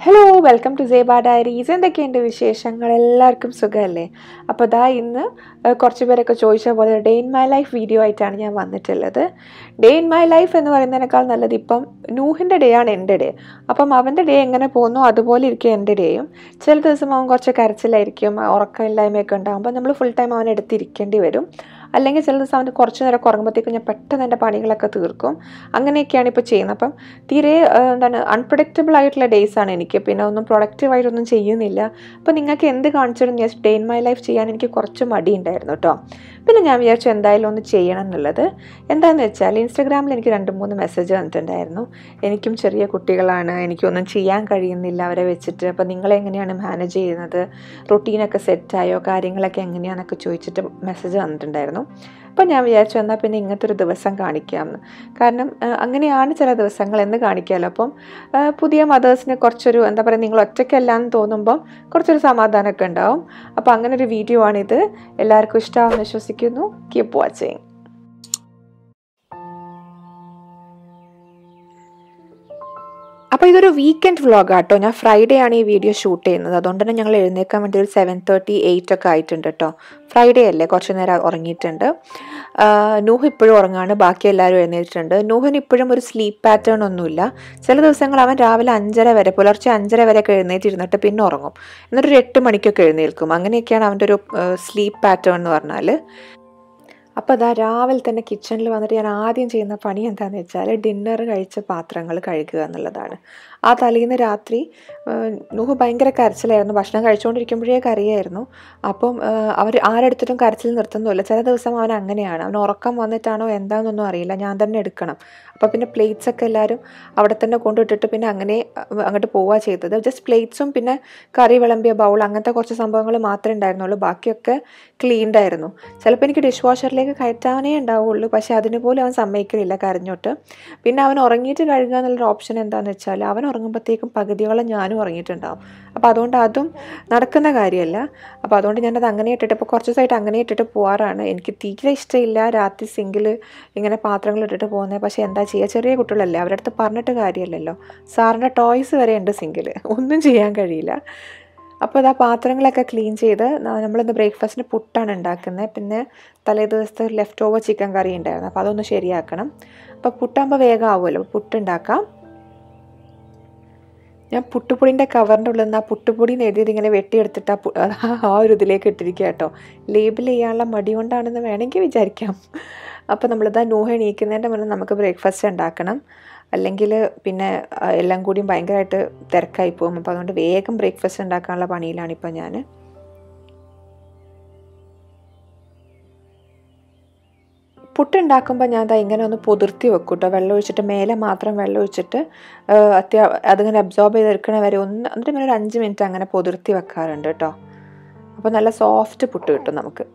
hello welcome to Seba diaries എന്തൊക്കെയുണ്ട് വിശേഷങ്ങൾ എല്ലാവർക്കും സുഖമല്ലേ അപ്പോൾ ദാ ഇന്ന് ഏഹ്, കുറച്ച് പേരൊക്കെ ചോദിച്ച പോലെ day in my life video ആയിട്ടാണ് ഞാൻ വന്നിട്ടുള്ളത് ഡേ ഇൻ മൈ ലൈഫ് എന്ന് പറയുന്നതിനേക്കാൾ നല്ലത് ഇപ്പം നൂഹിൻ്റെ ഡേ ആണ് എൻ്റെ ഡേ അപ്പം അവൻ്റെ ഡേ എങ്ങനെ പോകുന്നു അതുപോലെ ഇരിക്കും എൻ്റെ ഡേയും ചില ദിവസം അവൻ കുറച്ച് കരച്ചിലായിരിക്കും ഉറക്കമില്ലായ്മയൊക്കെ ഉണ്ടാകുമ്പോൾ നമ്മൾ ഫുൾ ടൈം അവനെ എടുത്തിരിക്കേണ്ടി വരും അല്ലെങ്കിൽ ചില ദിവസം അവന് കുറച്ച് നേരം ഉറങ്ങുമ്പോഴത്തേക്കും ഞാൻ പെട്ടെന്ന് എൻ്റെ പണികളൊക്കെ തീർക്കും അങ്ങനെയൊക്കെയാണ് ഇപ്പോൾ ചെയ്യുന്നത് അപ്പം തീരെ ആ, എന്താണ് അൺപ്രഡിക്റ്റബിൾ ആയിട്ടുള്ള ഡേയ്സ് ആണ് എനിക്ക് പിന്നെ ഒന്നും പ്രൊഡക്റ്റീവായിട്ടൊന്നും ചെയ്യുന്നില്ല അപ്പോൾ നിങ്ങൾക്ക് എന്ത് കാണിച്ചിട്ടും ഞാൻ ഡേ ഇൻ മൈ ലൈഫ് ചെയ്യാൻ എനിക്ക് കുറച്ച് മടിയുണ്ടായിരുന്നു കേട്ടോ പിന്നെ ഞാൻ വിചാരിച്ചു എന്തായാലും ഒന്ന് ചെയ്യണം എന്നുള്ളത് എന്താണെന്ന് വെച്ചാൽ ഇൻസ്റ്റഗ്രാമിൽ എനിക്ക് രണ്ട് മൂന്ന് മെസ്സേജ് വന്നിട്ടുണ്ടായിരുന്നു എനിക്കും ചെറിയ കുട്ടികളാണ് എനിക്കൊന്നും ചെയ്യാൻ കഴിയുന്നില്ല അവരെ വെച്ചിട്ട് അപ്പോൾ നിങ്ങളെങ്ങനെയാണ് മാനേജ് ചെയ്യുന്നത് റൊട്ടീനൊക്കെ സെറ്റായോ കാര്യങ്ങളൊക്കെ എങ്ങനെയാണെന്നൊക്കെ ചോദിച്ചിട്ട് മെസ്സേജ് വന്നിട്ടുണ്ടായിരുന്നു അപ്പോൾ ഞാൻ വിചാരിച്ചു എന്നാൽ പിന്നെ ഇങ്ങനത്തെ ഒരു ദിവസം കാണിക്കാമെന്ന് കാരണം ആ, അങ്ങനെയാണ് ചില ദിവസങ്ങൾ എന്ന് കാണിക്കാമല്ലോ അപ്പം ആ, പുതിയ മദേഴ്സിന് കുറച്ചൊരു എന്താ പറയുക നിങ്ങൾ ഒറ്റയ്ക്കല്ല എന്ന് തോന്നുമ്പം കുറച്ചൊരു സമാധാനമൊക്കെ ഉണ്ടാവും അപ്പോൾ അങ്ങനെ ഒരു വീഡിയോ ആണിത് എല്ലാവർക്കും ഇഷ്ടമാണെന്ന് വിശ്വസിക്കുന്നു കീപ്പ് വാച്ചിങ് അപ്പോൾ ഇതൊരു വീക്കെൻഡ് വ്ളോഗ് ആട്ടോ ഞാൻ ഫ്രൈഡേ ആണ് ഈ വീഡിയോ ഷൂട്ട് ചെയ്യുന്നത് അതുകൊണ്ട് തന്നെ ഞങ്ങൾ എഴുന്നേക്കാൻ വേണ്ടി ഒരു സെവൻ തേർട്ടി എയ്റ്റ് ഒക്കെ ആയിട്ടുണ്ട് കേട്ടോ ഫ്രൈഡേ അല്ലേ കുറച്ച് നേരം ഉറങ്ങിയിട്ടുണ്ട് ആഹ് നൂഹ് ഇപ്പോഴും ഉറങ്ങാണ് ബാക്കി എല്ലാവരും എഴുന്നേറ്റിട്ടുണ്ട് നൂഹിന് ഇപ്പോഴും ഒരു സ്ലീപ്പ് പാറ്റേൺ ഒന്നുമില്ല ചില ദിവസങ്ങൾ അവൻ രാവിലെ അഞ്ചര വരെ പുലർച്ചെ അഞ്ചര വരെ ഒക്കെ എഴുന്നേറ്റിരുന്നിട്ട് പിന്നെ ഉറങ്ങും എന്നിട്ടൊരു എട്ട് മണിക്കൊക്കെ എഴുന്നേൽക്കും അങ്ങനെയൊക്കെയാണ് അവൻ്റെ ഒരു സ്ലീപ്പ് പാറ്റേൺ എന്ന് പറഞ്ഞാൽ അപ്പോൾ അതാ രാവിലെ തന്നെ കിച്ചണിൽ വന്നിട്ട് ഞാൻ ആദ്യം ചെയ്യുന്ന പണി എന്താണെന്ന് വെച്ചാൽ ഡിന്നർ കഴിച്ച പാത്രങ്ങൾ കഴുകുക എന്നുള്ളതാണ് ആ തലേന്ന് രാത്രി നൂഹ് ഭയങ്കര കരച്ചിലായിരുന്നു ഭക്ഷണം കഴിച്ചുകൊണ്ടിരിക്കുമ്പോഴേ കരയായിരുന്നു അപ്പം അവർ ആരെടുത്തിട്ടും കരച്ചിൽ നിർത്തുന്നില്ല ചില ദിവസം അവൻ അങ്ങനെയാണ് അവൻ ഉറക്കം വന്നിട്ടാണോ എന്താണെന്നൊന്നും അറിയില്ല ഞാൻ തന്നെ എടുക്കണം അപ്പോൾ പിന്നെ പ്ലേറ്റ്സ് ഒക്കെ എല്ലാവരും അവിടെ തന്നെ കൊണ്ടിട്ടിട്ട് പിന്നെ അങ്ങനെ അഹ് അങ്ങോട്ട് പോവുക ചെയ്തത് ജസ്റ്റ് പ്ലേറ്റ്സും പിന്നെ കറി വിളമ്പിയ ബൗൾ അങ്ങനത്തെ കുറച്ച് സംഭവങ്ങൾ മാത്രമേ ഉണ്ടായിരുന്നുള്ളൂ ബാക്കിയൊക്കെ ക്ലീൻഡ് ആയിരുന്നു ചിലപ്പോൾ എനിക്ക് ഡിഷ് വാഷറിലേക്ക് കയറ്റാനേ ഉണ്ടാവുള്ളൂ പക്ഷേ അതിന് പോലും അവൻ സമ്മതിക്കലില്ല കരഞ്ഞോട്ട് പിന്നെ അവൻ ഉറങ്ങിയിട്ട് കഴുകുക എന്നുള്ളൊരു ഓപ്ഷൻ എന്താണെന്ന് വെച്ചാൽ അവൻ ഉറങ്ങുമ്പോഴത്തേക്കും പകുതിയോളം ഞാനും ഉറങ്ങിയിട്ടുണ്ടാവും അപ്പോൾ അതുകൊണ്ട് അതും നടക്കുന്ന കാര്യമല്ല അപ്പോൾ അതുകൊണ്ട് ഞാനത് അങ്ങനെ ഇട്ടിട്ട് ഇപ്പോൾ കുറച്ച് ദിവസമായിട്ട് അങ്ങനെ ഇട്ടിട്ട് പോകാറാണ് എനിക്ക് തീരെ ഇഷ്ടമില്ല രാത്രി സിങ്കിൽ ഇങ്ങനെ പാത്രങ്ങൾ ഇട്ടിട്ട് പോകുന്നത് പക്ഷേ എന്താ ചെയ്യുക ചെറിയ കുട്ടികളല്ലേ അവരുടെ അടുത്ത് പറഞ്ഞിട്ട് കാര്യമല്ലല്ലോ സാറിൻ്റെ ടോയ്സ് വരെ ഉണ്ട് സിങ്കിൽ ഒന്നും ചെയ്യാൻ കഴിയില്ല അപ്പോൾ ഇതാ പാത്രങ്ങളൊക്കെ ക്ലീൻ ചെയ്ത് ന- നമ്മളിന്ന് ബ്രേക്ക്ഫാസ്റ്റിന് പുട്ടാണ് ഉണ്ടാക്കുന്നത് പിന്നെ തലേ ദിവസത്തെ ലെഫ്റ്റ് ഓവർ ചിക്കൻ കറി ഉണ്ടായിരുന്നു അപ്പോൾ അതൊന്ന് ശരിയാക്കണം അപ്പോൾ പുട്ടാകുമ്പോൾ വേഗം ആവുമല്ലോ പുട്ടുണ്ടാക്കാം ഞാൻ പുട്ടുപൊടിൻ്റെ കവറിൻ്റെ ഉള്ളിൽ നിന്ന് ആ പുട്ടുപൊടി എന്ന് എഴുതിയത് ഇങ്ങനെ വെട്ടിയെടുത്തിട്ട് ആ പു- ആ ഒരു ഇതിലേക്ക് ഇട്ടിരിക്കുക കേട്ടോ ലേബിൾ ചെയ്യാനുള്ള മടി കൊണ്ടാണെന്ന് വേണമെങ്കിൽ വിചാരിക്കാം അപ്പോൾ നമ്മളിതാ നൂഹ എണീക്കുന്നതിൻ്റെ മുന്നേ നമുക്ക് ബ്രേക്ക്ഫാസ്റ്റ് ഉണ്ടാക്കണം അല്ലെങ്കിൽ പിന്നെ ആ, എല്ലാം കൂടിയും ഭയങ്കരമായിട്ട് തിരക്കായി പോകും അപ്പോൾ അതുകൊണ്ട് വേഗം ബ്രേക്ക്ഫാസ്റ്റ് ഉണ്ടാക്കാനുള്ള പണിയിലാണ് ഇപ്പോൾ ഞാൻ പുട്ടുണ്ടാക്കുമ്പോൾ ഞാൻ ദാ ഇങ്ങനെ ഒന്ന് പൊതിർത്തി വെക്കും കേട്ടോ വെള്ളം ഒഴിച്ചിട്ട് മേലെ മാത്രം വെള്ളം ഒഴിച്ചിട്ട് ആ, അത്യാ അതിങ്ങനെ അബ്സോർബ് ചെയ്തെടുക്കണ വരെ ഒന്ന് എന്നിട്ട് പിന്നെ ഒരു അഞ്ച് മിനിറ്റ് അങ്ങനെ പൊതിർത്തി വെക്കാറുണ്ട് കേട്ടോ അപ്പോൾ നല്ല സോഫ്റ്റ് പുട്ട് കിട്ടും നമുക്ക്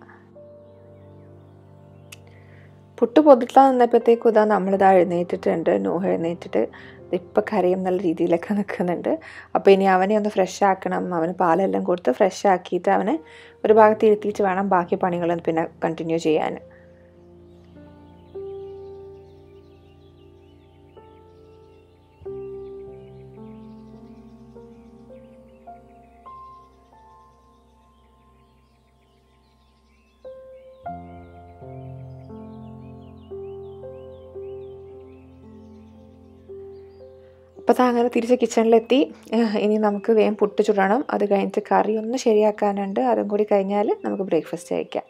പുട്ട് പൊതിർത്താൻ നിന്നപ്പോഴത്തേക്കും ഇതാ നമ്മളിതാ എഴുന്നേറ്റിട്ടുണ്ട് നൂഹ എഴുന്നേറ്റിട്ട് ഇപ്പം കരയും നല്ല രീതിയിലൊക്കെ നിൽക്കുന്നുണ്ട് അപ്പോൾ ഇനി അവനെ ഒന്ന് ഫ്രഷ് ആക്കണം അവന് പാലെല്ലാം കൊടുത്ത് ഫ്രഷ് ആക്കിയിട്ട് അവനെ ഒരു ഭാഗത്ത് ഇരുത്തിയിട്ട് വേണം ബാക്കി പണികൾ പിന്നെ കണ്ടിന്യൂ ചെയ്യാൻ അപ്പോൾ അത് അങ്ങനെ തിരിച്ച് കിച്ചണിലെത്തി ഏഹ് ഇനി നമുക്ക് വേഗം പുട്ട് ചുടണം അത് കഴിഞ്ഞിട്ട് കറി ഒന്ന് ശരിയാക്കാനുണ്ട് അതും കൂടി കഴിഞ്ഞാൽ നമുക്ക് ബ്രേക്ക്ഫാസ്റ്റ് കഴിക്കാം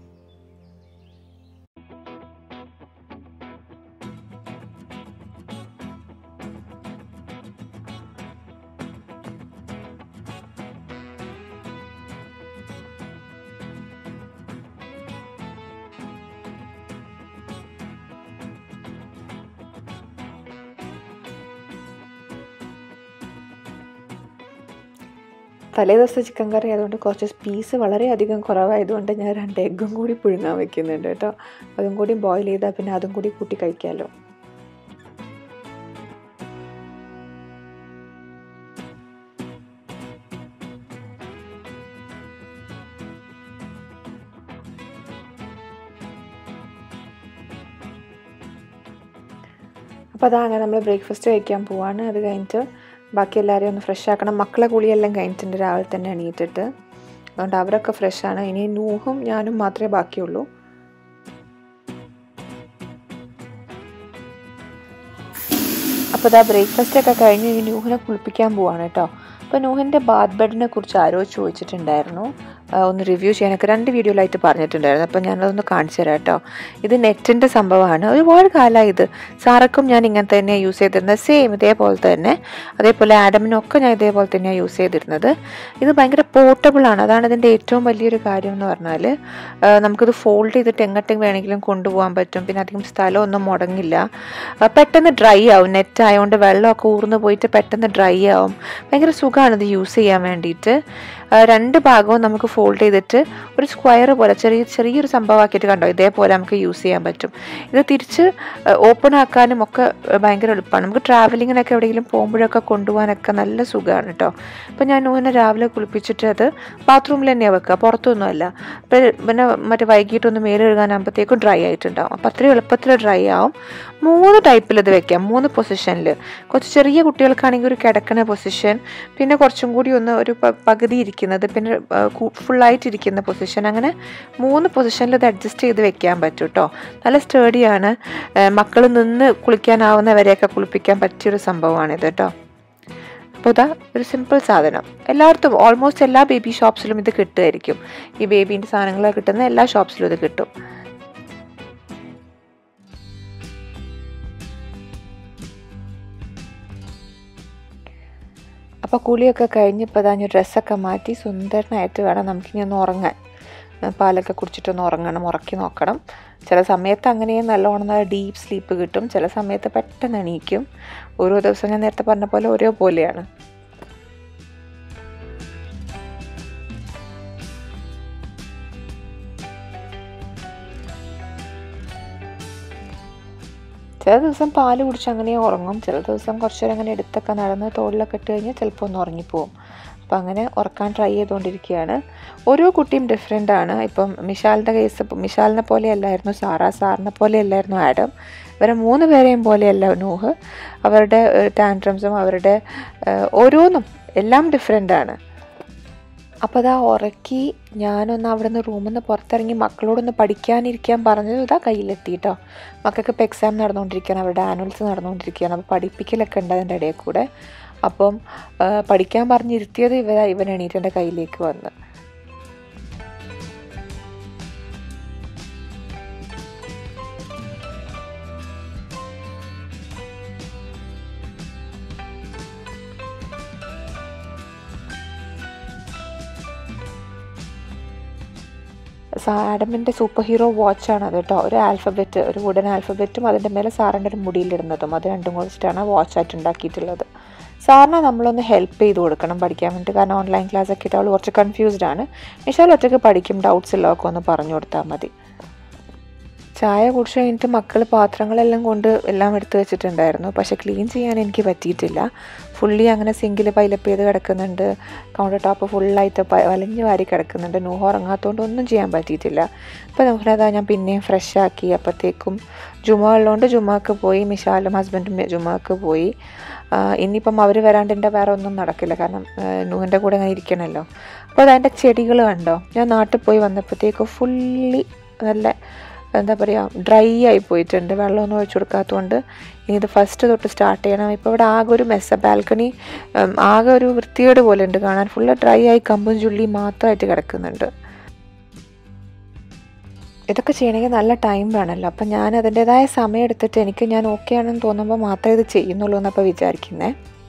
തലേ ദിവസത്തെ ചിക്കൻ കറി ആയതുകൊണ്ട് കുറച്ച് പീസ് വളരെയധികം കുറവായതുകൊണ്ട് ഞാൻ രണ്ട് എഗ്ഗും കൂടി പുഴുങ്ങാൻ വെക്കുന്നുണ്ട് കേട്ടോ അതും കൂടി ബോയിൽ ചെയ്താൽ പിന്നെ അതും കൂടി കൂട്ടി കഴിക്കാമല്ലോ അപ്പോൾ അതാ അങ്ങനെ നമ്മൾ ബ്രേക്ക്ഫാസ്റ്റ് കഴിക്കാൻ പോവാണ് അത് കഴിഞ്ഞിട്ട് ബാക്കി എല്ലാവരെയും ഒന്ന് ഫ്രഷ് ആക്കണം മക്കളെ കുളിയെല്ലാം കഴിഞ്ഞിട്ടുണ്ട് രാവിലെ തന്നെ എണീറ്റിട്ട് അതുകൊണ്ട് അവരൊക്കെ ഫ്രഷാണ് ഇനി നൂഹും ഞാനും മാത്രമേ ബാക്കിയുള്ളൂ അപ്പോൾ ഇതാ ബ്രേക്ക്ഫാസ്റ്റ് ഒക്കെ കഴിഞ്ഞ് ഇനി നൂഹിനെ കുളിപ്പിക്കാൻ പോവാണ് കേട്ടോ അപ്പോൾ നൂഹിൻ്റെ ബാത്ത് ബെഡിനെ കുറിച്ച് ആരോ ചോദിച്ചിട്ടുണ്ടായിരുന്നു ഒന്ന് റിവ്യൂ ചെയ്യാനൊക്കെ രണ്ട് വീഡിയോയിലായിട്ട് പറഞ്ഞിട്ടുണ്ടായിരുന്നു അപ്പോൾ ഞാനതൊന്ന് കാണിച്ചു തരാം കേട്ടോ ഇത് നെറ്റിൻ്റെ സംഭവമാണ് ഒരുപാട് കാലമായി ഇത് സാറക്കും ഞാൻ ഇങ്ങനെ തന്നെയാണ് യൂസ് ചെയ്തിരുന്നത് സെയിം ഇതേപോലെ തന്നെ അതേപോലെ ആഡമിനൊക്കെ ഞാൻ ഇതേപോലെ തന്നെയാണ് യൂസ് ചെയ്തിരുന്നത് ഇത് ഭയങ്കര പോർട്ടബിൾ ആണ് അതാണ് ഇതിൻ്റെ ഏറ്റവും വലിയൊരു കാര്യം എന്ന് പറഞ്ഞാൽ നമുക്കിത് ഫോൾഡ് ചെയ്തിട്ട് എങ്ങോട്ടും വേണമെങ്കിലും കൊണ്ടുപോകാൻ പറ്റും പിന്നെ അധികം സ്ഥലമൊന്നും മുടങ്ങില്ല പെട്ടെന്ന് ഡ്രൈ ആവും നെറ്റ് ആയതുകൊണ്ട് വെള്ളമൊക്കെ ഊർന്ന് പോയിട്ട് പെട്ടെന്ന് ഡ്രൈ ആവും ഭയങ്കര സുഖമാണ് ഇത് യൂസ് ചെയ്യാൻ വേണ്ടിയിട്ട് രണ്ട് ഭാഗവും നമുക്ക് ഫോൾഡ് ചെയ്തിട്ട് ഒരു സ്ക്വയർ പോലെ ചെറിയ ചെറിയൊരു സംഭവമാക്കിയിട്ട് കണ്ടോ ഇതേപോലെ നമുക്ക് യൂസ് ചെയ്യാൻ പറ്റും ഇത് തിരിച്ച് ഓപ്പൺ ആക്കാനും ഒക്കെ ഭയങ്കര എളുപ്പമാണ് നമുക്ക് ട്രാവലിങ്ങിനൊക്കെ എവിടെയെങ്കിലും പോകുമ്പോഴൊക്കെ കൊണ്ടുപോകാനൊക്കെ നല്ല സുഖമാണ് കേട്ടോ അപ്പോൾ ഞാൻ നൂനെ രാവിലെ കുളിപ്പിച്ചിട്ട് അത് ബാത്റൂമിൽ തന്നെയാണ് വെക്കുക പുറത്തൊന്നുമല്ല പിന്നെ മറ്റേ വൈകിട്ടൊന്ന് മേലെ കഴുകാനാകുമ്പോഴത്തേക്കും ഡ്രൈ ആയിട്ടുണ്ടാവും അപ്പോൾ അത്രയും എളുപ്പത്തിൽ ഡ്രൈ ആവും മൂന്ന് ടൈപ്പിൽ ഇത് വെക്കാം മൂന്ന് പൊസിഷനിൽ കുറച്ച് ചെറിയ കുട്ടികൾക്കാണെങ്കിൽ ഒരു കിടക്കണ പൊസിഷൻ പിന്നെ കുറച്ചും കൂടി ഒന്ന് ഒരു പകുതി ഇരിക്കുന്നത് പിന്നെ ഫുള്ളായിട്ട് ഇരിക്കുന്ന പൊസിഷൻ അങ്ങനെ മൂന്ന് പൊസിഷനിൽ ഇത് അഡ്ജസ്റ്റ് ചെയ്ത് വെക്കാൻ പറ്റും കേട്ടോ നല്ല സ്റ്റേഡിയാണ് മക്കൾ നിന്ന് കുളിക്കാനാവുന്നവരെയൊക്കെ കുളിപ്പിക്കാൻ പറ്റിയൊരു സംഭവമാണിത് കേട്ടോ അപ്പോൾ ഇതാ ഒരു സിമ്പിൾ സാധനം എല്ലായിടത്തും ഓൾമോസ്റ്റ് എല്ലാ ബേബി ഷോപ്സിലും ഇത് കിട്ടുമായിരിക്കും ഈ ബേബീൻ്റെ സാധനങ്ങളൊക്കെ കിട്ടുന്ന എല്ലാ ഷോപ്സിലും ഇത് കിട്ടും അപ്പോൾ കുളിയൊക്കെ കഴിഞ്ഞ് ഇപ്പോൾ ഇതാ ഡ്രസ്സൊക്കെ മാറ്റി സുന്ദരനായിട്ട് വേണം നമുക്കിനി ഒന്ന് ഉറങ്ങാൻ പാലൊക്കെ കുടിച്ചിട്ടൊന്ന് ഉറങ്ങണം ഉറക്കി നോക്കണം ചില സമയത്ത് അങ്ങനെ നല്ലോണം നല്ല ഡീപ്പ് സ്ലീപ്പ് കിട്ടും ചില സമയത്ത് പെട്ടെന്ന് എണീക്കും ഓരോ ദിവസം ഞാൻ നേരത്തെ പറഞ്ഞ പോലെ ഓരോ പോലെയാണ് ചില ദിവസം പാല് കുടിച്ച് അങ്ങനെ ഉറങ്ങും ചില ദിവസം കുറച്ച് നേരം അങ്ങനെ എടുത്തൊക്കെ നടന്ന് തോളിലൊക്കെ ഇട്ട് കഴിഞ്ഞാൽ ചിലപ്പോൾ ഒന്ന് ഉറങ്ങിപ്പോവും അപ്പം അങ്ങനെ ഉറക്കാൻ ട്രൈ ചെയ്തുകൊണ്ടിരിക്കുകയാണ് ഓരോ കുട്ടിയും ഡിഫറെൻ്റ് ആണ് ഇപ്പം മിഷാലിൻ്റെ കേസ് മിഷാലിനെ പോലെ അല്ലായിരുന്നു സാറ സാറിനെ പോലെ അല്ലായിരുന്നു ആഡം ഇവരെ മൂന്ന് പേരെയും പോലെയല്ല നൂഹ് അവരുടെ ടാൻട്രംസും അവരുടെ ഓരോന്നും എല്ലാം ഡിഫറെൻ്റ് ആണ് അപ്പോൾ അതാ ഉറക്കി ഞാനൊന്ന് അവിടെ നിന്ന് റൂമിൽ നിന്ന് പുറത്തിറങ്ങി മക്കളോടൊന്ന് പഠിക്കാനിരിക്കാൻ പറഞ്ഞത് ഇതാ കയ്യിലെത്തി കേട്ടോ മക്കൾക്ക് ഇപ്പോൾ എക്സാം നടന്നുകൊണ്ടിരിക്കുകയാണ് അവരുടെ ആനുവൽസ് നടന്നുകൊണ്ടിരിക്കുകയാണ് അപ്പോൾ പഠിപ്പിക്കലൊക്കെ ഉണ്ട് അതിൻ്റെ ഇടയിൽ കൂടെ അപ്പം പഠിക്കാൻ പറഞ്ഞിരുത്തിയത് ഇവ ഇവൻ എണീറ്റ് എൻ്റെ കയ്യിലേക്ക് വന്ന് ആഡമിൻ്റെ സൂപ്പർ ഹീറോ വാച്ചാണ് അത് കേട്ടോ ഒരു ആൽഫബറ്റ് ഒരു വുഡൻ ആൽഫബറ്റും അതിൻ്റെ മേലെ സാറിൻ്റെ ഒരു മുടിയിലിടുന്നതും അത് രണ്ടും കൂടിച്ചിട്ടാണ് വാച്ചായിട്ട് ഉണ്ടാക്കിയിട്ടുള്ളത് സാറിനെ നമ്മളൊന്ന് ഹെൽപ്പ് ചെയ്ത് കൊടുക്കണം പഠിക്കാൻ വേണ്ടി കാരണം ഓൺലൈൻ ക്ലാസ് ഒക്കെ ഇട്ട് അവൾ കുറച്ച് കൺഫ്യൂസ്ഡ് ആണ് വിശാൽ ഒറ്റയ്ക്ക് പഠിക്കും ഡൗട്ട്സ് ഉള്ളതൊക്കെ ഒന്ന് പറഞ്ഞു കൊടുത്താൽ മതി ചായ കുടിച്ച് കഴിഞ്ഞിട്ട് മക്കൾ പാത്രങ്ങളെല്ലാം കൊണ്ട് എല്ലാം എടുത്ത് വെച്ചിട്ടുണ്ടായിരുന്നു പക്ഷേ ക്ലീൻ ചെയ്യാൻ എനിക്ക് പറ്റിയിട്ടില്ല ഫുള്ളി അങ്ങനെ സിങ്കിൽ പൈലപ്പ് ചെയ്ത് കിടക്കുന്നുണ്ട് കൗണ്ടർ ടോപ്പ് ഫുള്ളായിട്ട് വലഞ്ഞ് വാരി കിടക്കുന്നുണ്ട് നൂഹ ഉറങ്ങാത്തതുകൊണ്ട് ഒന്നും ചെയ്യാൻ പറ്റിയിട്ടില്ല അപ്പോൾ നോക്കിയതാ ഞാൻ പിന്നെയും ഫ്രഷ് ആക്കി അപ്പോഴത്തേക്കും ജുമ ഉള്ളതുകൊണ്ട് ജുമാക്ക് പോയി മിഷാലും ഹസ്ബൻഡും ജുമാക്ക് പോയി ഇനിയിപ്പം അവർ വരാണ്ട് എൻ്റെ വേറെ ഒന്നും നടക്കില്ല കാരണം നൂഹിൻ്റെ കൂടെ അങ്ങനെ ഇരിക്കണമല്ലോ അപ്പോൾ അതതിൻ്റെ ചെടികൾ കണ്ടോ ഞാൻ നാട്ടിൽ പോയി വന്നപ്പോഴത്തേക്ക് ഫുള്ളി നല്ല എന്താ പറയുക ഡ്രൈ ആയി പോയിട്ടുണ്ട് വെള്ളമൊന്നും ഒഴിച്ചു കൊടുക്കാത്തതുകൊണ്ട് ഇനി ഇത് ഫസ്റ്റ് തൊട്ട് സ്റ്റാർട്ട് ചെയ്യണം ഇപ്പോൾ ഇവിടെ ആകെ ഒരു മെസ്സ ബാൽക്കണി ആകെ ഒരു വൃത്തികേട് പോലെ ഉണ്ട് കാണാൻ ഫുള്ള് ഡ്രൈ ആയി കമ്പും ചുള്ളി മാത്രമായിട്ട് കിടക്കുന്നുണ്ട് ഇതൊക്കെ ചെയ്യണമെങ്കിൽ നല്ല ടൈം വേണമല്ലോ അപ്പം ഞാൻ അതിൻ്റെതായ സമയം എടുത്തിട്ട് എനിക്ക് ഞാൻ ഓക്കെ ആണെന്ന് തോന്നുമ്പോൾ മാത്രമേ ഇത് ചെയ്യുന്നുള്ളൂ എന്നപ്പോൾ വിചാരിക്കുന്നത്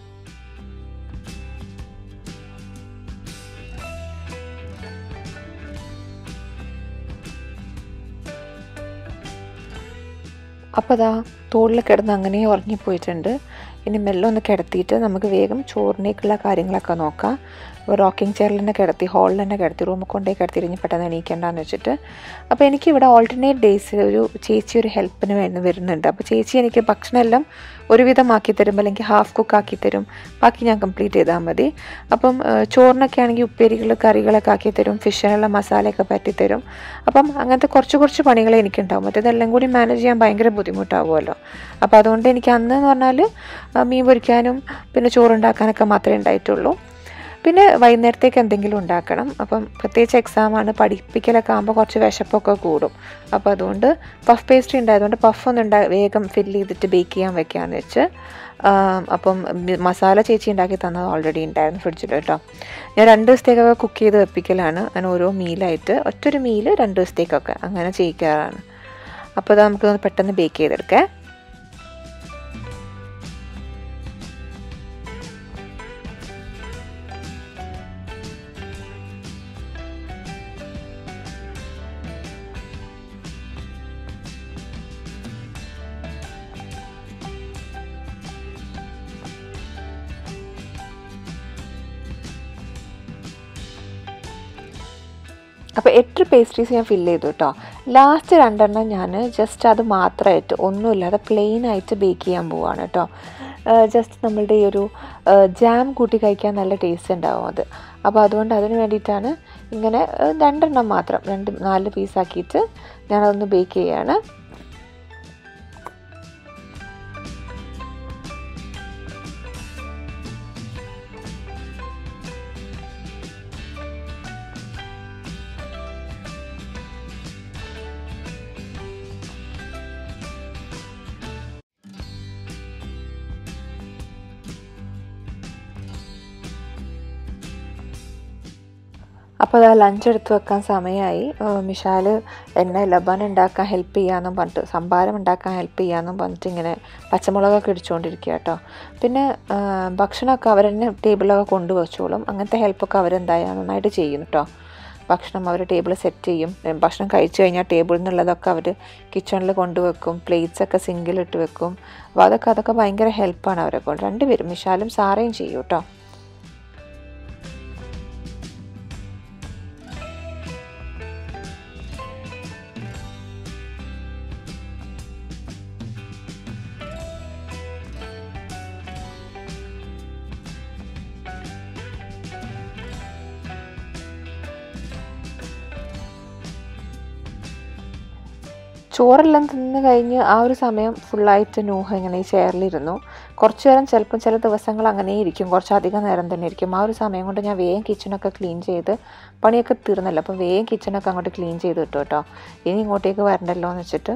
അപ്പോൾ അതാ തോളിൽ കിടന്ന് അങ്ങനെ ഉറങ്ങിപ്പോയിട്ടുണ്ട് ഇനി മെല്ലെ ഒന്ന് കിടത്തിയിട്ട് നമുക്ക് വേഗം ചോറിനേക്കുള്ള കാര്യങ്ങളൊക്കെ നോക്കാം റോക്കിംഗ് ചെയറിൽ തന്നെ കിടത്തി ഹാളിൽ തന്നെ കിടത്തി റൂമിൽ കൊണ്ടേ കിടത്തി ഇരിഞ്ഞ് പെട്ടെന്ന് എണീക്കേണ്ടെന്ന് വെച്ചിട്ട് അപ്പോൾ എനിക്കിവിടെ ഓൾട്ടർനേറ്റ് ഡേയ്സിൽ ഒരു ചേച്ചി ഒരു ഹെൽപ്പിന് വേണ്ടി വരുന്നുണ്ട് അപ്പോൾ ചേച്ചി എനിക്ക് ഭക്ഷണമെല്ലാം ഒരുവിധം ആക്കി തരും അല്ലെങ്കിൽ ഹാഫ് കുക്ക് ആക്കി തരും ബാക്കി ഞാൻ കംപ്ലീറ്റ് ചെയ്താൽ മതി അപ്പം ചോറിനൊക്കെ ആണെങ്കിൽ ഉപ്പേരികൾ കറികളൊക്കെ ആക്കി തരും ഫിഷിനുള്ള മസാലയൊക്കെ പറ്റി തരും അപ്പം അങ്ങനത്തെ കുറച്ച് കുറച്ച് പണികളെ എനിക്കുണ്ടാവും മറ്റേതെല്ലാം കൂടി മാനേജ് ചെയ്യാൻ ഭയങ്കര ബുദ്ധിമുട്ടാവുമല്ലോ അപ്പോൾ അതുകൊണ്ട് എനിക്ക് അന്ന് എന്ന് പറഞ്ഞാൽ ആ, മീൻ പൊരിക്കാനും പിന്നെ ചോറുണ്ടാക്കാനൊക്കെ മാത്രമേ ഉണ്ടായിട്ടുള്ളൂ പിന്നെ വൈകുന്നേരത്തേക്ക് എന്തെങ്കിലും ഉണ്ടാക്കണം അപ്പം പ്രത്യേകിച്ച് എക്സാമാണ് പഠിപ്പിക്കലൊക്കെ ആകുമ്പോൾ കുറച്ച് വിശപ്പൊക്കെ കൂടും അപ്പോൾ അതുകൊണ്ട് പഫ് പേസ്ട്രി ഉണ്ടായതുകൊണ്ട് പഫ് ഒന്ന് ഉണ്ടാ വേഗം ഫില്ല് ചെയ്തിട്ട് ബേക്ക് ചെയ്യാൻ വെക്കാമെന്ന് വെച്ച് ആം, അപ്പം മി- മസാല ചേച്ചി ഉണ്ടാക്കി തന്നത് ഓൾറെഡി ഉണ്ടായിരുന്നു ഫ്രിഡ്ജിൽ കേട്ടോ ഞാൻ രണ്ട് ദിവസത്തേക്കൊക്കെ കുക്ക് ചെയ്ത് വെപ്പിക്കലാണ് അങ്ങനെ ഓരോ മീലായിട്ട് ഒറ്റൊരു മീല് രണ്ട് ദിവസത്തേക്കൊക്കെ അങ്ങനെ ചെയ്യിക്കാറാണ് അപ്പോൾ അത് നമുക്ക് പെട്ടെന്ന് ബേക്ക് ചെയ്തെടുക്കാം അപ്പോൾ എട്ട് പേസ്ട്രീസ് ഞാൻ ഫില്ല് ചെയ്തു കേട്ടോ ലാസ്റ്റ് രണ്ടെണ്ണം ഞാൻ ജസ്റ്റ് അത് മാത്രമായിട്ട് ഒന്നുമില്ലാതെ പ്ലെയിൻ ആയിട്ട് ബേക്ക് ചെയ്യാൻ പോവാണ് കേട്ടോ ജസ്റ്റ് നമ്മളുടെ ഈ ഒരു ജാം കൂട്ടി കഴിക്കാൻ നല്ല ടേസ്റ്റ് ഉണ്ടാവും അത് അപ്പോൾ അതുകൊണ്ട് അതിന് വേണ്ടിയിട്ടാണ് ഇങ്ങനെ ഏഹ്, രണ്ടെണ്ണം മാത്രം രണ്ട് നാല് പീസാക്കിയിട്ട് ഞാനതൊന്ന് ബേക്ക് ചെയ്യാണ് അപ്പോൾ അതാ ലഞ്ച് എടുത്ത് വെക്കാൻ സമയമായി മിഷാൽ എന്നെ ലബാൻ ഉണ്ടാക്കാൻ ഹെൽപ്പ് ചെയ്യാമെന്നും പറഞ്ഞിട്ട് സംഭാരം ഉണ്ടാക്കാൻ ഹെൽപ്പ് ചെയ്യാമെന്നും പറഞ്ഞിട്ട് ഇങ്ങനെ പച്ചമുളകൊക്കെ ഇടിച്ചുകൊണ്ടിരിക്കുക കേട്ടോ പിന്നെ ആ, ഭക്ഷണമൊക്കെ അവർ തന്നെ ടേബിളൊക്കെ കൊണ്ടുവച്ചോളും അങ്ങനത്തെ ഹെൽപ്പൊക്കെ അവരെന്തായാലും നന്നായിട്ട് ചെയ്യും കേട്ടോ ഭക്ഷണം അവർ ടേബിൾ സെറ്റ് ചെയ്യും ഏ, ഭക്ഷണം കഴിച്ചു കഴിഞ്ഞാൽ ടേബിളിൽ നിന്നുള്ളതൊക്കെ അവർ കിച്ചണിൽ കൊണ്ടുവെക്കും പ്ലേറ്റ്സ് ഒക്കെ സിങ്കിലിട്ട് വെക്കും അപ്പോൾ അതൊക്കെ അതൊക്കെ ഭയങ്കര ഹെൽപ്പാണ് അവരെ കൊണ്ട് രണ്ടുപേരും മിഷാലും സാറയും ചെയ്യും കേട്ടോ ചോറെല്ലാം തിന്ന് കഴിഞ്ഞ് ആ ഒരു സമയം ഫുള്ളായിട്ട് നൂഹ ഇങ്ങനെ ഈ ചെയറിലിരുന്നു കുറച്ച് നേരം ചിലപ്പം ചില ദിവസങ്ങൾ അങ്ങനെ ഇരിക്കും കുറച്ചധികം നേരം തന്നെ ഇരിക്കും ആ ഒരു സമയം കൊണ്ട് ഞാൻ വേഗം കിച്ചണൊക്കെ ക്ലീൻ ചെയ്ത് പണിയൊക്കെ തീർന്നല്ലോ അപ്പം വേഗം കിച്ചണൊക്കെ അങ്ങോട്ട് ക്ലീൻ ചെയ്ത് കിട്ടും കേട്ടോ ഇനി ഇങ്ങോട്ടേക്ക് വരണ്ടല്ലോ എന്ന് വെച്ചിട്ട്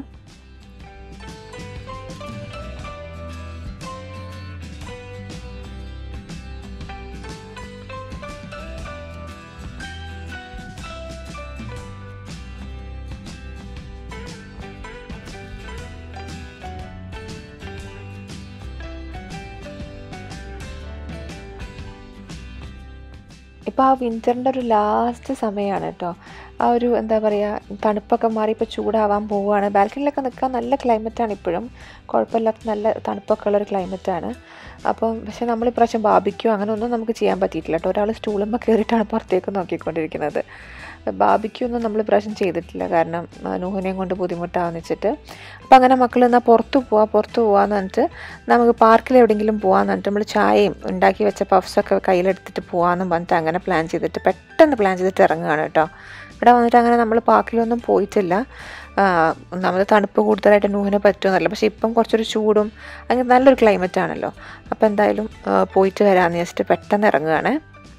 ഇപ്പോൾ ആ വിൻ്ററിൻ്റെ ഒരു ലാസ്റ്റ് സമയമാണ് കേട്ടോ ആ ഒരു എന്താ പറയുക തണുപ്പൊക്കെ മാറി ഇപ്പോൾ ചൂടാവാൻ പോവുകയാണ് ബാൽക്കണിയിലൊക്കെ നിൽക്കാൻ നല്ല ക്ലൈമറ്റാണ് ഇപ്പോഴും കുഴപ്പമില്ലാത്ത നല്ല തണുപ്പൊക്കെ ഉള്ളൊരു ക്ലൈമറ്റാണ് അപ്പം പക്ഷേ നമ്മൾ ഇപ്രാവശ്യം ബാബിക്കോ അങ്ങനെ ഒന്നും നമുക്ക് ചെയ്യാൻ പറ്റിയിട്ടില്ല കേട്ടോ ഒരാൾ സ്റ്റൂളുമ്പോൾ കയറിയിട്ടാണ് പുറത്തേക്ക് നോക്കിക്കൊണ്ടിരിക്കുന്നത് ബാബിക്കോ ഒന്നും നമ്മൾ ഇപ്രാവശ്യം ചെയ്തിട്ടില്ല കാരണം ആ, നൂഹിനെയും കൊണ്ട് ബുദ്ധിമുട്ടാണെന്ന് വെച്ചിട്ട് അപ്പം അങ്ങനെ മക്കൾ എന്നാൽ പുറത്ത് പോവാം പുറത്ത് പോവാന്ന് പറഞ്ഞിട്ട് നമുക്ക് പാർക്കിൽ എവിടെയെങ്കിലും പോകാമെന്ന് പറഞ്ഞിട്ട് നമ്മൾ ചായയും ഉണ്ടാക്കി വെച്ച പഫ്സൊക്കെ കയ്യിലെടുത്തിട്ട് പോകാമെന്നും പറഞ്ഞിട്ട് അങ്ങനെ പ്ലാൻ ചെയ്തിട്ട് പെട്ടെന്ന് പ്ലാൻ ചെയ്തിട്ട് ഇറങ്ങുകയാണ് കേട്ടോ ഇവിടെ വന്നിട്ട് അങ്ങനെ നമ്മൾ പാർക്കിലൊന്നും പോയിട്ടില്ല നമ്മൾ തണുപ്പ് കൂടുതലായിട്ട് നൂഹിനെ പറ്റുമെന്നല്ല പക്ഷേ ഇപ്പം കുറച്ചൊരു ചൂടും അങ്ങനെ നല്ലൊരു ക്ലൈമറ്റ് ആണല്ലോ അപ്പോൾ എന്തായാലും ആ, പോയിട്ട് വരാമെന്ന് വെച്ചിട്ട് പെട്ടെന്ന് ഇറങ്ങുകയാണ്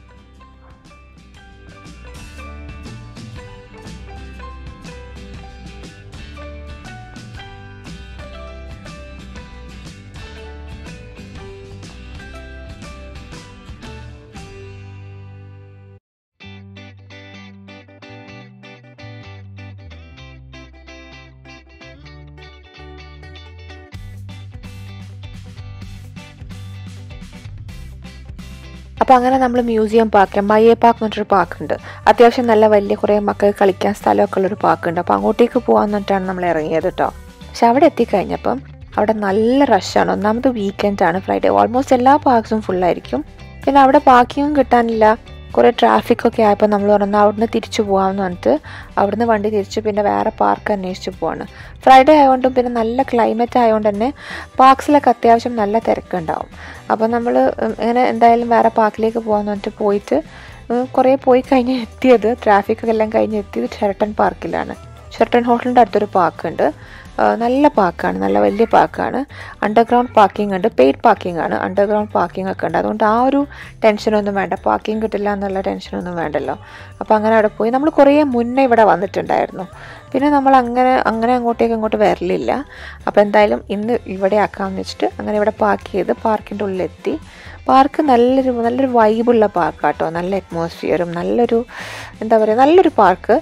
അപ്പോൾ അങ്ങനെ നമ്മൾ മ്യൂസിയം പാർക്ക് മയ്യേ പാർക്ക് എന്ന് പറഞ്ഞൊരു പാർക്കുണ്ട് അത്യാവശ്യം നല്ല വലിയ കുറേ മക്കൾക്ക് കളിക്കാൻ സ്ഥലമൊക്കെ ഉള്ളൊരു പാർക്കുണ്ട് അപ്പോൾ അങ്ങോട്ടേക്ക് പോകാമെന്ന് പറഞ്ഞിട്ടാണ് നമ്മൾ ഇറങ്ങിയത് കേട്ടോ പക്ഷെ അവിടെ എത്തിക്കഴിഞ്ഞപ്പം അവിടെ നല്ല റഷാണ് ഒന്നാമത് വീക്കെൻഡ് ആണ് ഫ്രൈഡേ ഓൾമോസ്റ്റ് എല്ലാ പാർക്സും ഫുള്ളായിരിക്കും പിന്നെ അവിടെ പാർക്കിങ്ങും കിട്ടാനില്ല കുറേ ട്രാഫിക്കൊക്കെ ആയപ്പോൾ നമ്മൾ പറഞ്ഞു അവിടുന്ന് തിരിച്ചു പോകാമെന്ന് പറഞ്ഞിട്ട് അവിടുന്ന് വണ്ടി തിരിച്ച് പിന്നെ വേറെ പാർക്ക് അന്വേഷിച്ച് പോവാണ് ഫ്രൈഡേ ആയതുകൊണ്ടും പിന്നെ നല്ല ക്ലൈമറ്റ് ആയതുകൊണ്ട് തന്നെ പാർക്സിലൊക്കെ അത്യാവശ്യം നല്ല തിരക്കുണ്ടാവും അപ്പോൾ നമ്മൾ ഇങ്ങനെ എന്തായാലും വേറെ പാർക്കിലേക്ക് പോകാമെന്ന് പറഞ്ഞിട്ട് പോയിട്ട് ഉം, കുറേ പോയി കഴിഞ്ഞ് എത്തിയത് ട്രാഫിക്കൊക്കെ എല്ലാം കഴിഞ്ഞ് എത്തിയത് ഷെറട്ടൺ പാർക്കിലാണ് ഷെറട്ടൺ ഹോട്ടലിൻ്റെ അടുത്തൊരു പാർക്കുണ്ട് ആ, നല്ല പാർക്കാണ് നല്ല വലിയ പാർക്കാണ് അണ്ടർഗ്രൗണ്ട് പാർക്കിംഗ് ഉണ്ട് പെയ്ഡ് പാർക്കിംഗ് ആണ് അണ്ടർഗ്രൗണ്ട് പാർക്കിംഗ് ഒക്കെ ഉണ്ട് അതുകൊണ്ട് ആ ഒരു ടെൻഷനൊന്നും വേണ്ട പാർക്കിംഗ് കിട്ടില്ല എന്നുള്ള ടെൻഷനൊന്നും വേണ്ടല്ലോ അപ്പോൾ അങ്ങനെ അവിടെ പോയി നമ്മൾ കുറേ മുന്നേ ഇവിടെ വന്നിട്ടുണ്ടായിരുന്നു പിന്നെ നമ്മൾ അങ്ങനെ അങ്ങനെ അങ്ങോട്ടേക്ക് അങ്ങോട്ട് വരലില്ല അപ്പോൾ എന്തായാലും ഇന്ന് ഇവിടെ ആക്കാമെന്ന് വെച്ചിട്ട് അങ്ങനെ ഇവിടെ പാർക്ക് ചെയ്ത് പാർക്കിൻ്റെ ഉള്ളിലെത്തി പാർക്ക് നല്ലൊരു നല്ലൊരു വൈബുള്ള പാർക്കാട്ടോ നല്ല അറ്റ്മോസ്ഫിയറും നല്ലൊരു എന്താ പറയുക നല്ലൊരു പാർക്ക്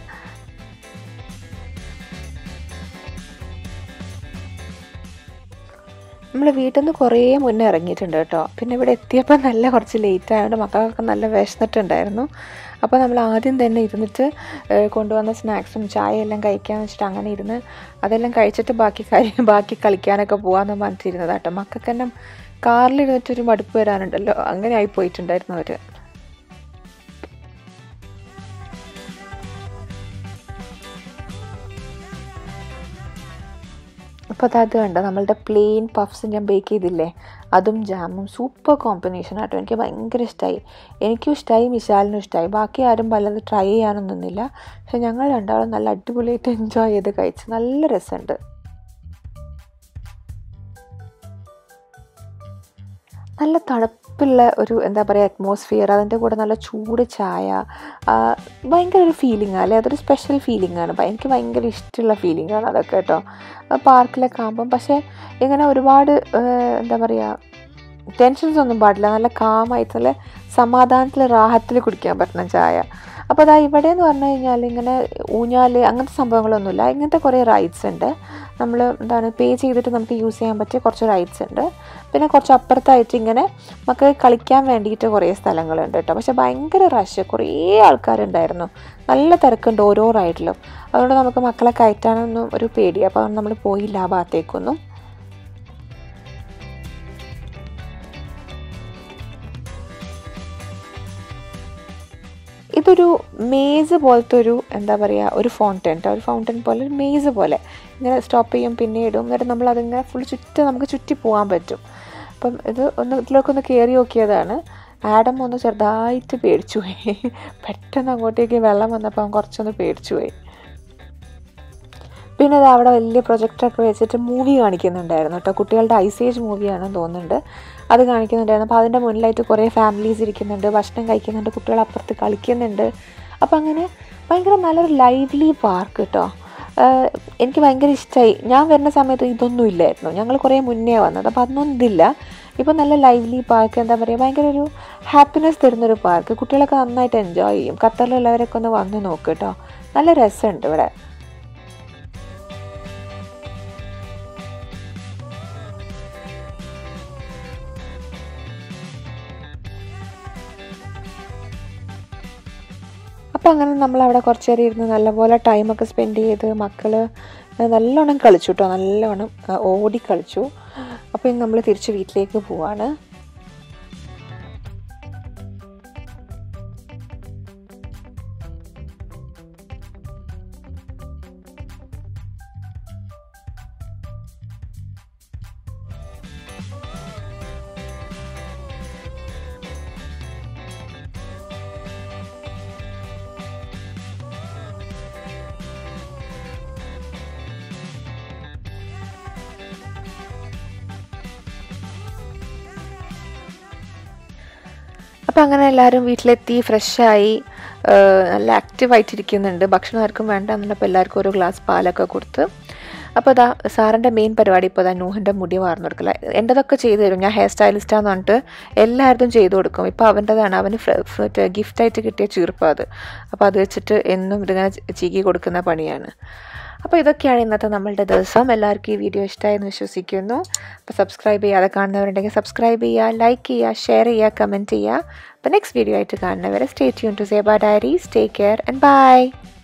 നമ്മൾ വീട്ടിൽ നിന്ന് കുറേ മുന്നേ ഇറങ്ങിയിട്ടുണ്ട് കേട്ടോ പിന്നെ ഇവിടെ എത്തിയപ്പോൾ നല്ല കുറച്ച് ലേറ്റ് ആയതുകൊണ്ട് മക്കൾക്കൊക്കെ നല്ല വിശന്നിട്ടുണ്ടായിരുന്നു അപ്പോൾ നമ്മൾ ആദ്യം തന്നെ ഇരുന്നിട്ട് ഏഹ്, കൊണ്ടുവന്ന സ്നാക്സും ചായ എല്ലാം കഴിക്കാമെന്ന് വെച്ചിട്ട് അങ്ങനെ ഇരുന്ന് അതെല്ലാം കഴിച്ചിട്ട് ബാക്കി കാര്യം ബാക്കി കളിക്കാനൊക്കെ പോകാമെന്ന് പറഞ്ഞിട്ടിരുന്നത് കേട്ടോ മക്കൾക്ക് തന്നെ കാറിലിരുന്നിട്ടൊരു മടുപ്പ് വരാനുണ്ടല്ലോ അങ്ങനെ ആയി പോയിട്ടുണ്ടായിരുന്നു അവർ അപ്പോൾ അത് അത് കണ്ടോ നമ്മളുടെ പ്ലെയിൻ പഫ്സ് ഞാൻ ബേക്ക് ചെയ്തില്ലേ അതും ജാമും സൂപ്പർ കോമ്പിനേഷൻ ആട്ടോ എനിക്ക് ഭയങ്കര ഇഷ്ടമായി എനിക്കും ഇഷ്ടമായി മിശാലിനും ഇഷ്ടമായി ബാക്കി ആരും പലത് ട്രൈ ചെയ്യാനൊന്നും നിന്നില്ല പക്ഷെ ഞങ്ങൾ രണ്ടാളും നല്ല അടിപൊളിയായിട്ട് എൻജോയ് ചെയ്ത് കഴിച്ചു നല്ല രസമുണ്ട് നല്ല തണുപ്പുള്ള ഒരു എന്താ പറയുക അറ്റ്മോസ്ഫിയർ അതിൻ്റെ കൂടെ നല്ല ചൂട് ചായ ആ, ഭയങ്കര ഒരു ഫീലിംഗ് അല്ലേ അതൊരു സ്പെഷ്യൽ ഫീലിംഗ് ആണ് ഭ- എനിക്ക് ഭയങ്കര ഇഷ്ടമുള്ള ഫീലിംഗ് ആണ് അതൊക്കെ കേട്ടോ ആ പാർക്കിലൊക്കെ ആകുമ്പം പക്ഷേ ഇങ്ങനെ ഒരുപാട് ആ, എന്താ പറയുക ടെൻഷൻസ് ഒന്നും പാടില്ല നല്ല കാമായിട്ട് നല്ല സമാധാനത്തിൽ റാഹത്തിൽ കുടിക്കാൻ പറ്റുന്ന ചായ അപ്പോൾ അതാ ഇവിടെ എന്ന് പറഞ്ഞു കഴിഞ്ഞാൽ ഇങ്ങനെ ഊഞ്ഞാൽ അങ്ങനത്തെ സംഭവങ്ങളൊന്നുമില്ല ഇങ്ങനത്തെ കുറേ റൈഡ്സ് ഉണ്ട് നമ്മൾ എന്താണ് പേ ചെയ്തിട്ട് നമുക്ക് യൂസ് ചെയ്യാൻ പറ്റിയ കുറച്ച് റൈഡ്സ് ഉണ്ട് പിന്നെ കുറച്ച് അപ്പുറത്തായിട്ട് ഇങ്ങനെ നമുക്ക് കളിക്കാൻ വേണ്ടിയിട്ട് കുറേ സ്ഥലങ്ങളുണ്ട് കേട്ടോ പക്ഷെ ഭയങ്കര റഷ് കുറേ ആൾക്കാരുണ്ടായിരുന്നു നല്ല തിരക്കുണ്ട് ഓരോ റൈഡിലും അതുകൊണ്ട് നമുക്ക് മക്കളെ കയറ്റാനൊന്നും ഒരു പേടി അപ്പോൾ നമ്മൾ പോയില്ല ആ ഭാഗത്തേക്കൊന്നും ഇതൊരു മേസ് പോലത്തെ ഒരു എന്താ പറയുക ഒരു ഫൗണ്ടൻ ട്ടോ ഒരു ഫൗണ്ടൻ പോലെ ഒരു മേസ് പോലെ ഇങ്ങനെ സ്റ്റോപ്പ് ചെയ്യും പിന്നെ ഇടും എന്നിട്ട് നമ്മൾ അതിങ്ങനെ ഫുൾ ചുറ്റി നമുക്ക് ചുറ്റി പോകാൻ പറ്റും അപ്പം ഇത് ഒന്ന് ഇതിലൊക്കെ ഒന്ന് കയറി നോക്കിയതാണ് ആഡം ഒന്ന് ചെറുതായിട്ട് പേടിച്ചു പോയി പെട്ടെന്ന് അങ്ങോട്ടേക്ക് വെള്ളം വന്നപ്പോൾ അവൻ കുറച്ചൊന്ന് പേടിച്ചു പോയി പിന്നെ അത് അവിടെ വലിയ പ്രൊജക്ടറൊക്കെ വെച്ചിട്ട് മൂവി കാണിക്കുന്നുണ്ടായിരുന്നു കേട്ടോ കുട്ടികളുടെ ഐസേജ് മൂവിയാണെന്ന് തോന്നുന്നുണ്ട് അത് കാണിക്കുന്നുണ്ടായിരുന്നു അപ്പോൾ അതിൻ്റെ മുന്നിലായിട്ട് കുറേ ഫാമിലീസ് ഇരിക്കുന്നുണ്ട് ഭക്ഷണം കഴിക്കുന്നുണ്ട് കുട്ടികൾ അപ്പുറത്ത് കളിക്കുന്നുണ്ട് അപ്പോൾ അങ്ങനെ ഭയങ്കര നല്ലൊരു ലൈവ്ലി പാർക്ക് കേട്ടോ ആഹ് എനിക്ക് ഭയങ്കര ഇഷ്ടമായി ഞാൻ വരുന്ന സമയത്ത് ഇതൊന്നും ഇല്ലായിരുന്നു ഞങ്ങൾ കുറേ മുന്നേ വന്നത് അപ്പോൾ അതൊന്നും ഇതില്ല ഇപ്പോൾ നല്ല ലൈവ്ലി പാർക്ക് എന്താ പറയുക ഭയങ്കര ഒരു ഹാപ്പിനെസ് തരുന്നൊരു പാർക്ക് കുട്ടികളൊക്കെ നന്നായിട്ട് എൻജോയ് ചെയ്യും ഖത്തറിലുള്ളവരൊക്കെ ഒന്ന് വന്ന് നോക്ക് കേട്ടോ നല്ല രസമുണ്ട് ഇവിടെ അപ്പോൾ അങ്ങനെ നമ്മൾ അവിടെ കുറച്ച് നേരം ഇരുന്ന് നല്ലപോലെ ടൈമൊക്കെ സ്പെൻഡ് ചെയ്ത് മക്കൾ നല്ലോണം കളിച്ചു കേട്ടോ നല്ലോണം ആ, ഓടി കളിച്ചു അപ്പോൾ ഇനി നമ്മൾ തിരിച്ച് വീട്ടിലേക്ക് പോവാണ് അപ്പോൾ അങ്ങനെ എല്ലാവരും വീട്ടിലെത്തി ഫ്രഷായി നല്ല ആക്റ്റീവായിട്ടിരിക്കുന്നുണ്ട് ഭക്ഷണം ആർക്കും വേണ്ട എന്നപ്പോൾ എല്ലാവർക്കും ഒരു ഗ്ലാസ് പാലൊക്കെ കൊടുത്ത് അപ്പോൾ അതാ സാറിൻ്റെ മെയിൻ പരിപാടി ഇപ്പോൾ അതാ നൂഹിൻ്റെ മുടി വാർന്നു കൊടുക്കില്ല എൻ്റെതൊക്കെ ചെയ്തു തരും ഞാൻ ഹെയർ സ്റ്റൈലിസ്റ്റാന്ന് പറഞ്ഞിട്ട് എല്ലാവരും ചെയ്തു കൊടുക്കും ഇപ്പോൾ അവൻ്റെതാണ് അവന് ഗിഫ്റ്റായിട്ട് കിട്ടിയ ചീർപ്പ് അത് അപ്പോൾ അത് വെച്ചിട്ട് എന്നും ഇതിങ്ങനെ ചീകി കൊടുക്കുന്ന പണിയാണ് അപ്പോൾ ഇതൊക്കെയാണ് ഇന്നത്തെ നമ്മളുടെ ദിവസം എല്ലാവർക്കും ഈ വീഡിയോ ഇഷ്ടമായെന്ന് വിശ്വസിക്കുന്നു അപ്പോൾ സബ്സ്ക്രൈബ് ചെയ്യാതെ കാണുന്നവരുണ്ടെങ്കിൽ സബ്സ്ക്രൈബ് ചെയ്യുക ലൈക്ക് ചെയ്യുക ഷെയർ ചെയ്യുക കമൻറ്റ് ചെയ്യുക അപ്പോൾ നെക്സ്റ്റ് വീഡിയോ ആയിട്ട് കാണുന്നവരെ stay tune to Seba diaries take care and by